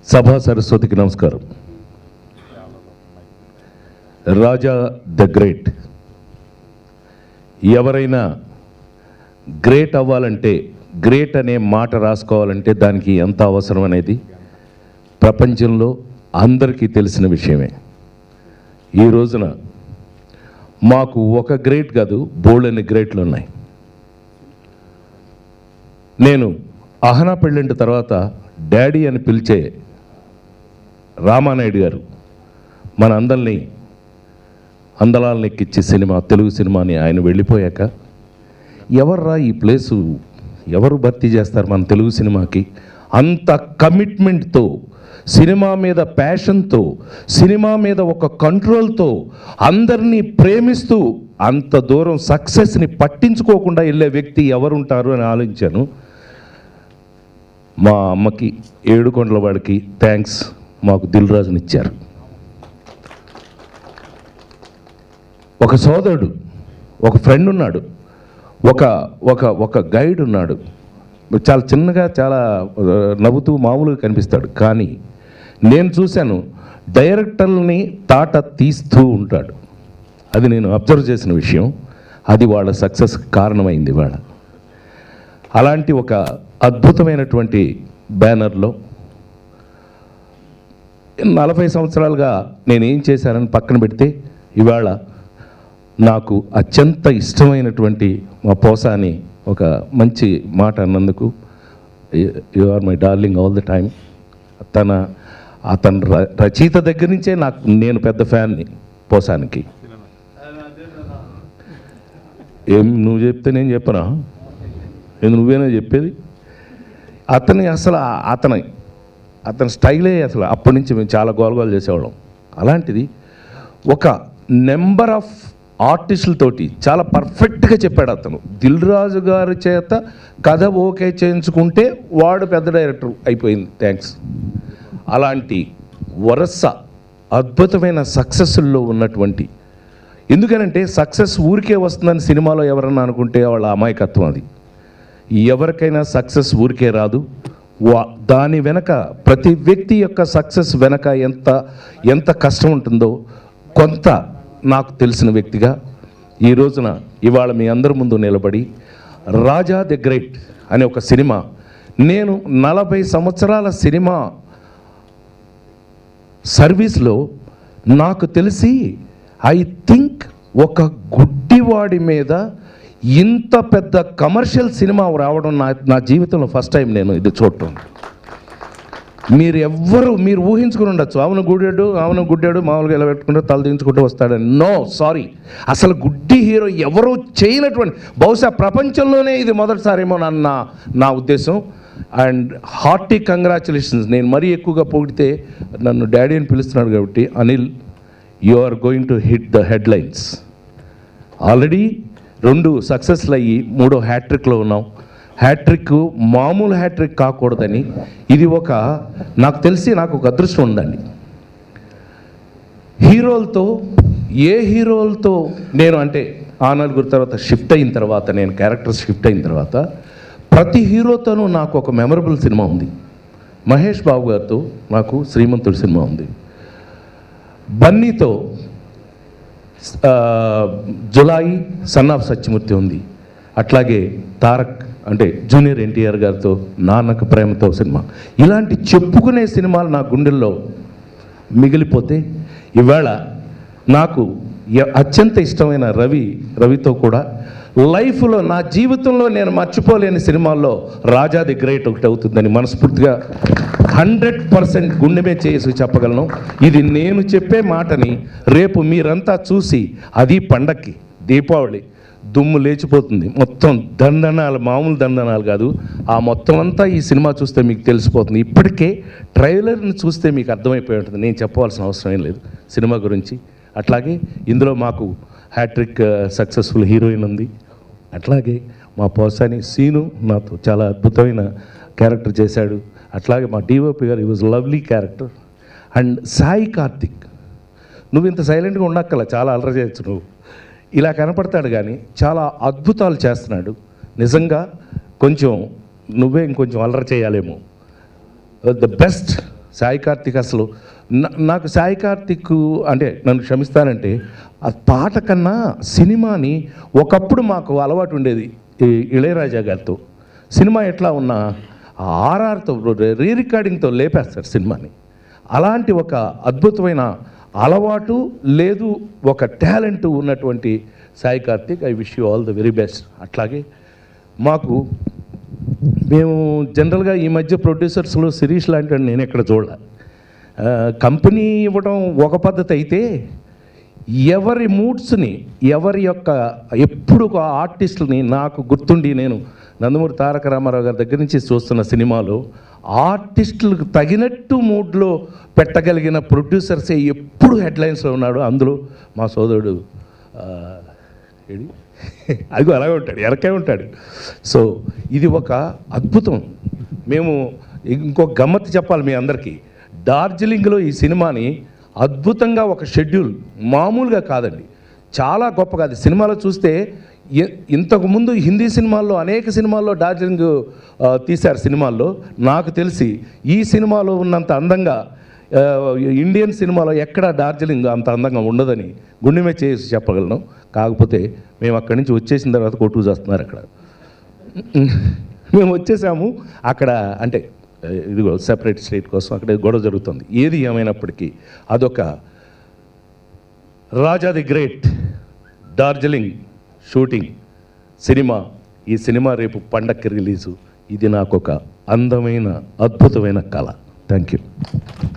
సభా సరస్వతికి నమస్కారం రాజా ద గ్రేట్ ఎవరైనా గ్రేట్ అవ్వాలంటే గ్రేట్ అనే మాట రాసుకోవాలంటే దానికి ఎంత అవసరం అనేది ప్రపంచంలో అందరికీ తెలిసిన విషయమే ఈ రోజున మాకు ఒక గ్రేట్ కాదు బోల్డ్ అనే గ్రేట్లు ఉన్నాయి నేను అహనా పెళ్ళింటి తర్వాత డాడీ అని పిలిచే రామానాయుడు గారు మన అందరినీ అందలాలను ఎక్కించే సినిమా తెలుగు సినిమాని ఆయన వెళ్ళిపోయాక ఎవర్రా ఈ ప్లేసు ఎవరు భర్తీ చేస్తారు మన తెలుగు సినిమాకి అంత కమిట్మెంట్తో సినిమా మీద ప్యాషన్తో సినిమా మీద ఒక కంట్రోల్తో అందరినీ ప్రేమిస్తూ అంత దూరం సక్సెస్ని పట్టించుకోకుండా వెళ్ళే వ్యక్తి ఎవరుంటారు అని ఆలోచించాను మా అమ్మకి ఏడుకొండల వాడికి థ్యాంక్స్ మాకు దిల్ రాజుని ఇచ్చారు ఒక సోదరుడు ఒక ఫ్రెండ్ ఉన్నాడు ఒక ఒక ఒక గైడ్ ఉన్నాడు చాలా చిన్నగా చాలా ఆ, నవ్వుతూ మామూలుగా కనిపిస్తాడు కానీ నేను చూశాను డైరెక్టర్ని తాట తీస్తూ ఉంటాడు అది నేను అబ్జర్వ్ చేసిన విషయం అది వాళ్ళ సక్సెస్ కారణమైంది వాళ్ళ అలాంటి ఒక అద్భుతమైనటువంటి బ్యానర్లో నలభై సంవత్సరాలుగా నేను ఏం చేశానని పక్కన పెడితే ఇవాళ నాకు అత్యంత ఇష్టమైనటువంటి మా పోసాని ఒక మంచి మాట అన్నందుకు you are my darling all the time తన అతను ర- రచయిత దగ్గర నుంచే నాకు నేను పెద్ద ఫ్యాన్ని పోసానికి ఏం నువ్వు చెప్తే నేను చెప్పనా ఏంది నువ్వేనా చెప్పేది అతని అసలు ఆ- అతని అతని స్టైలే అసలు అప్పటి నుంచి మేము చాలా గోలగోలు చేసేవాళ్ళం అలాంటిది ఒక నెంబర్ ఆఫ్ ఆర్టిస్టులతోటి చాలా పర్ఫెక్ట్గా చెప్పాడు అతను దిల్ రాజు గారి చేత కథ ఓకే చేయించుకుంటే వాడు పెద్ద డైరెక్టర్ అయిపోయింది థ్యాంక్స్ అలాంటి వరస అద్భుతమైన సక్సెస్లో ఉన్నటువంటి ఎందుకనంటే సక్సెస్ ఊరికే వస్తుందని సినిమాలో ఎవరన్నా అనుకుంటే వాళ్ళ అమాయకత్వం అది ఎవరికైనా సక్సెస్ ఊరికే రాదు వా- దాని వెనక ప్రతి వ్యక్తి యొక్క సక్సెస్ వెనక ఎంత ఎంత కష్టం ఉంటుందో కొంత నాకు తెలిసిన వ్యక్తిగా ఈ రోజున ఇవాళ మీ అందరి ముందు నిలబడి రాజా ది గ్రేట్ అనే ఒక సినిమా నేను నలభై సంవత్సరాల సినిమా సర్వీస్లో నాకు తెలిసి ఐ థింక్ ఒక గుడ్డివాడి మీద ఇంత పెద్ద కమర్షియల్ సినిమా రావడం నా నా జీవితంలో ఫస్ట్ టైం నేను ఇది చూడటం మీరు ఎవ్వరు మీరు ఊహించుకుని ఉండొచ్చు అవును గుడ్డాడు అవును గుడ్డాడు మామూలుగా ఇలా పెట్టుకుంటే తల దించుకుంటూ వస్తాడని నో సారీ అసలు గుడ్డి హీరో ఎవరు చేయనటువంటి బహుశా ప్రపంచంలోనే ఇది మొదటిసారేమో నా నా నా ఉద్దేశం అండ్ హార్టీ కంగ్రాచులేషన్స్ నేను మరీ ఎక్కువగా పొగిడితే నన్ను డాడీ అని పిలుస్తున్నాడు కాబట్టి Anil you are going to hit the headlines already రెండు సక్సెస్లు అయ్యి మూడో హ్యాట్రిక్లో ఉన్నాం హ్యాట్రిక్ మామూలు హ్యాట్రిక్ కాకూడదని ఇది ఒక నాకు తెలిసి నాకు ఒక అదృష్టం ఉందండి హీరోలతో ఏ హీరోలతో నేను అంటే ఆ నలుగురు తర్వాత షిఫ్ట్ అయిన తర్వాత నేను క్యారెక్టర్ షిఫ్ట్ అయిన తర్వాత ప్రతి హీరోతోనూ నాకు ఒక మెమరబుల్ సినిమా ఉంది మహేష్ బాబు గారితో నాకు శ్రీమంతుడు సినిమా ఉంది బన్నీతో ఆ, జులాయి సన్ ఆఫ్ సత్యమూర్తి ఉంది అట్లాగే తారక్ అంటే జూనియర్ ఎన్టీఆర్ గారితో నాన్నకు ప్రేమతో సినిమా ఇలాంటి చెప్పుకునే సినిమాలు నా గుండెల్లో మిగిలిపోతే ఇవాళ నాకు ఎ- అత్యంత ఇష్టమైన రవి రవితో కూడా లైఫ్లో నా జీవితంలో నేను మర్చిపోలేని సినిమాల్లో రాజా ది గ్రేట్ ఒకటి అవుతుందని మనస్ఫూర్తిగా హండ్రెడ్ పర్సెంట్ గుండెమే చేసి చెప్పగలను ఇది నేను చెప్పే మాటని రేపు మీరంతా చూసి అది పండక్కి దీపావళి దుమ్ము లేచిపోతుంది మొత్తం దండనాలు మామూలు దండనాలు కాదు ఆ మొత్తం అంతా ఈ సినిమా చూస్తే మీకు తెలిసిపోతుంది ఇప్పటికే ట్రైలర్ని చూస్తే మీకు అర్థమైపోయి ఉంటుంది నేను చెప్పవలసిన అవసరం ఏం లేదు సినిమా గురించి అట్లాగే ఇందులో మాకు హ్యాట్రిక్ సక్సెస్ఫుల్ హీరోయిన్ ఉంది అట్లాగే మా పోసాని సీను నాతో చాలా అద్భుతమైన క్యారెక్టర్ చేశాడు అట్లాగే మా డిఓపి గారు ఈ was lovely character and Sai Karthik నువ్వు ఇంత సైలెంట్గా ఉండక్కల చాలా అలర చేయొచ్చు నువ్వు ఇలా కనపడతాడు కానీ చాలా అద్భుతాలు చేస్తున్నాడు నిజంగా కొంచెం నువ్వే ఇంకొంచెం అలర చేయాలేమో ద బెస్ట్ సాయి కార్తిక్ అసలు నా- నాకు సాయి కార్తిక్ అంటే నన్ను క్షమిస్తానంటే ఆ పాట కన్నా సినిమాని ఒకప్పుడు మాకు అలవాటు ఉండేది ఈ ఇళయరాజా గారితో సినిమా ఎట్లా ఉన్నా ఆర్ఆర్తో రీ రికార్డింగ్తో లేపేస్తారు సినిమాని అలాంటి ఒక అద్భుతమైన అలవాటు లేదు ఒక టాలెంట్ ఉన్నటువంటి Sai Karthik I wish you all the very best అట్లాగే మాకు మేము జనరల్గా ఈ మధ్య ప్రొడ్యూసర్స్లో శిరీష్ లాంటి వాడిని నేను ఎక్కడ చూడలే ఆ, కంపెనీ ఇవ్వడం ఒక పద్ధతి అయితే ఎవరి మూడ్స్ని ఎవరి యొక్క ఎప్పుడు ఒక ఆర్టిస్టుని నాకు గుర్తుండి నేను నందమూరి తారక రామారావు గారి దగ్గర నుంచి చూస్తున్న సినిమాలో ఆర్టిస్టులకు తగినట్టు మూడ్లో పెట్టగలిగిన ప్రొడ్యూసర్సే ఎప్పుడు హెడ్లైన్స్లో ఉన్నాడు అందులో మా సోదరుడు ఆ, ఏడి అదిగో అలాగే ఉంటాడు ఎరకే ఉంటాడు సో ఇది ఒక అద్భుతం మేము ఇంకో గమ్మత్తు చెప్పాలి మీ అందరికీ డార్జిలింగ్లో ఈ సినిమాని అద్భుతంగా ఒక షెడ్యూల్ మామూలుగా కాదండి చాలా గొప్పగా అది సినిమాలో చూస్తే ఇ- ఇంతకు ముందు హిందీ సినిమాల్లో అనేక సినిమాల్లో డార్జిలింగ్ ఆ, తీశారు సినిమాల్లో నాకు తెలిసి ఈ సినిమాలో ఉన్నంత అందంగా ఆ, ఇండియన్ సినిమాలో ఎక్కడ డార్జిలింగ్ అంత అందంగా ఉండదని గుండెమే చేసి చెప్పగలను కాకపోతే మేము అక్కడి నుంచి వచ్చేసిన తర్వాత కొట్టుకు చేస్తున్నారు అక్కడ మేము వచ్చేసాము అక్కడ అంటే ఆ, ఇదిగో సెపరేట్ స్టేట్ కోసం అక్కడ గొడవ జరుగుతుంది ఏది ఏమైనప్పటికీ అదొక Raja the great Darjeeling shooting సినిమా ఈ సినిమా రేపు పండక్కి రిలీజు ఇది నాకు ఒక అందమైన అద్భుతమైన కళ థ్యాంక్ యూ